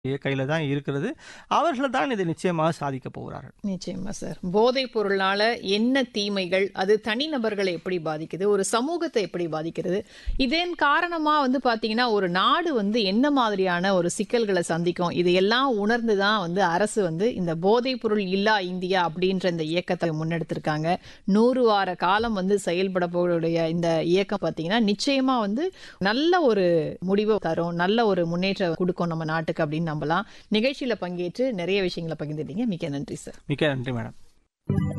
கையில தான் இருக்கிறது. அவர்கள் தான் இதை நிச்சயமாக சாதிக்கப் போகிறார்கள். நிச்சயமா சார். போதைப் பொருளால என்ன தீமைகள், அது தனிநபர்களை எப்படி பாதிக்குது, ஒரு சமூகத்தை எப்படி பாதிக்கிறது, இதன் காரணமா வந்து பாத்தீங்கன்னா, ஒரு நாடு வந்து என்ன மாதிரியான ஒரு சிக்கல்களை சந்திக்கும், இதையெல்லாம் உணர்ந்து தான் வந்து அரசு வந்து இந்த போதைப் பொருள் இல்லா இந்தியா அப்படின்ற இந்த இயக்கத்தை முன்னெடுத்திருக்காங்க. 100 வார காலம் வந்து செயல்பட போகக்கூடிய இந்த இயக்கம் பாத்தீங்கன்னா, நிச்சயமா வந்து நல்ல ஒரு முடிவை தரும், நல்ல ஒரு முன்னேற்றம் கொடுக்கும் நம்ம நாட்டுக்கு அப்படின்னு நம்பலாம். நிகழ்ச்சியில பங்கேற்று நிறைய விஷயங்களை பகிர்ந்துட்டீங்க. மிக்க நன்றி சார். மிக்க நன்றி மேடம்.